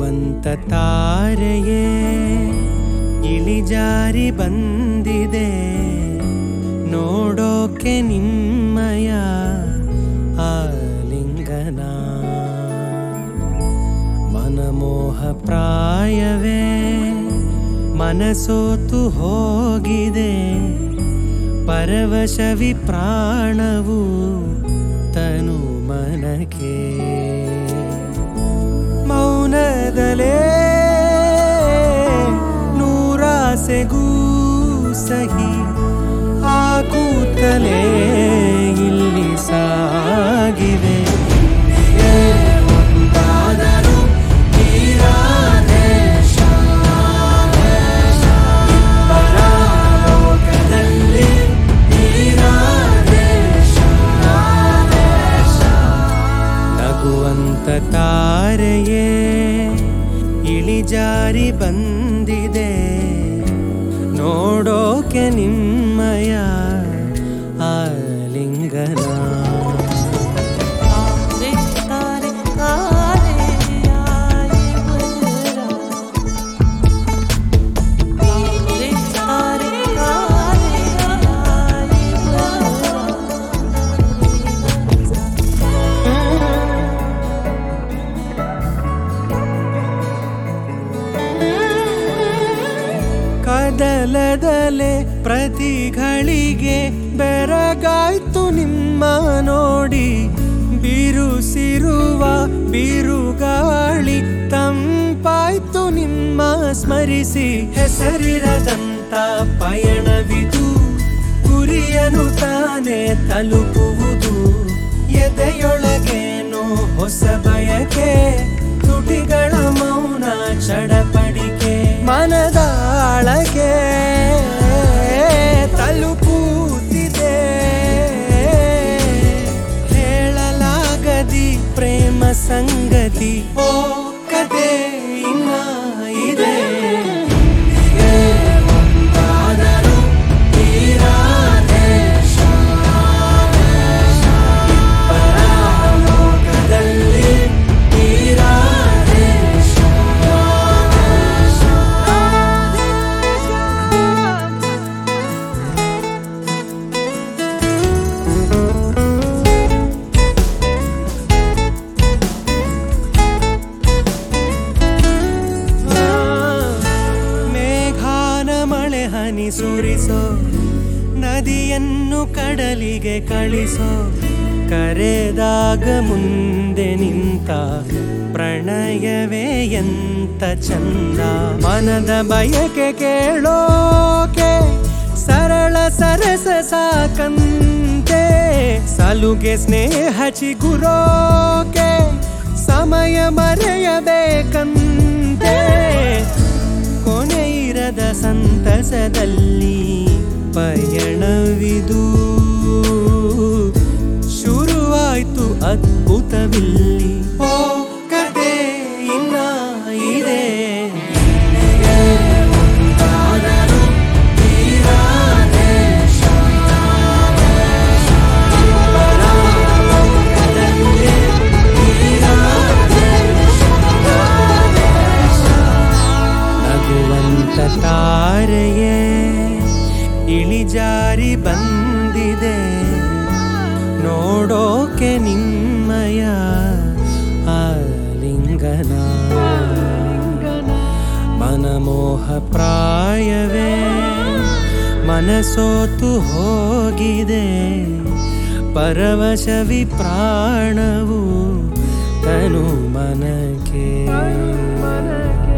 ನಗುವಂತ ತಾರೆಯೇ ಇಳಿಜಾರಿ ಬಂದಿದೆ ನೋಡೋಕೆ ನಿಮ್ಮಯ ಆಲಿಂಗನ ಮನಮೋಹ ಪ್ರಾಯವೇ ಮನಸೋತು ಹೋಗಿದೆ ಪರವಶವಿ ಪ್ರಾಣವು ತನು ಮನಕೆ ಮೌನದಲೇ ನೂರಾಸೆಗೂ ಸಹಿ ಹಾಕುತ್ತಲೇ ಇಲ್ಲಿ ಸಾಗಿವೆ ಒಂದಾದರೂ ತೀರಾದೆ ಪರಲೋಕದಲ್ಲಿ ತೀರಾದೆ ನಗುವಂತ ತಾರೆಯೇ ಇಳಿಜಾರಿ ಬಂದಿದೆ ನೋಡೋಕೆ ನಿಮ್ಮಯ ಆಲಿಂಗನ कारे कारे कारे आए बजरा कारे कारे कारे आए बजरा ಕದಲದಲೆ ಪ್ರತಿಗಳಿಗೆ ಬೆರಗಾಯ್ತು ನಿಮ್ಮ ನೋಡಿ ಬಿರುಸಿರುವ ಬಿರುಗಾಳಿ ತಂಪಾಯ್ತು ನಿಮ್ಮ ಸ್ಮರಿಸಿ ಹೆಸರಿರದಂತ ಪಯಣವಿದು ಗುರಿಯನು ತಾನೇ ತಲುಪುವುದು ಎದೆಯೊಳಗೇನೋ ಹೊಸ ಬಯಕೆ ತುಟಿಗಳ ಮೌನ ಚಡಪಡಿಕೆ ಮನದಾಳಗೆ ತಲುಪುತ್ತಿದೆ ಹೇಳಲಾಗದಿ ಪ್ರೇಮ ಸಂಗತಿ ಓ ಕತೆ ಇನ್ನ ಇದೆ ಒಂದಾದರೂ ತೀರಾದೆ ಪರಲೋಕದಲ್ಲಿ ತೀರಾದೆ ಮೇಘಾನ ಮಳೆ ಹನಿ ಸುರಿಸೋ ನದಿಯನ್ನು ಕಡಲಿಗೆ ಕಳಿಸೋ ಕರೆದಾಗ ಮುಂದೆ ನಿಂತ ಪ್ರಣಯವೇ ಎಂತ ಚಂದ ಮನದ ಬಯಕೆ ಕೇಳೋಕೆ ಸರಳ ಸರಸ ಸಾಕಂತೆ ಸಲುಗೆ ಸ್ನೇಹ ಚಿಗುರೋಕೆ ಸಮಯ ಮರೆಯಬೇಕಂತೆ ಕೊನೆಯಿರದ ಸಂತಸದಲ್ಲಿ ಪಯಣವಿದು ಶುರುವಾಯ್ತು ಅದ್ಭುತವಿಲ್ಲಿ ಓ ಕತೆ ಇನ್ನ ಇದೆ ಒಂದಾದರೂ ತೀರಾದೆ ಪರಲೋಕದಲ್ಲಿ ತೀರಾದೆ ನಗುವಂತ ತಾರೆಯೇ ಇಳಿಜಾರಿ ಬಂದಿದೆ ನೋಡೋಕೆ ನಿಮ್ಮಯ ಆಲಿಂಗನ ಮನಮೋಹ ಪ್ರಾಯವೇ ಮನಸೋತು ಹೋಗಿದೆ ಪರವಶವಿ ಪ್ರಾಣವು ತನು ಮನಕೆ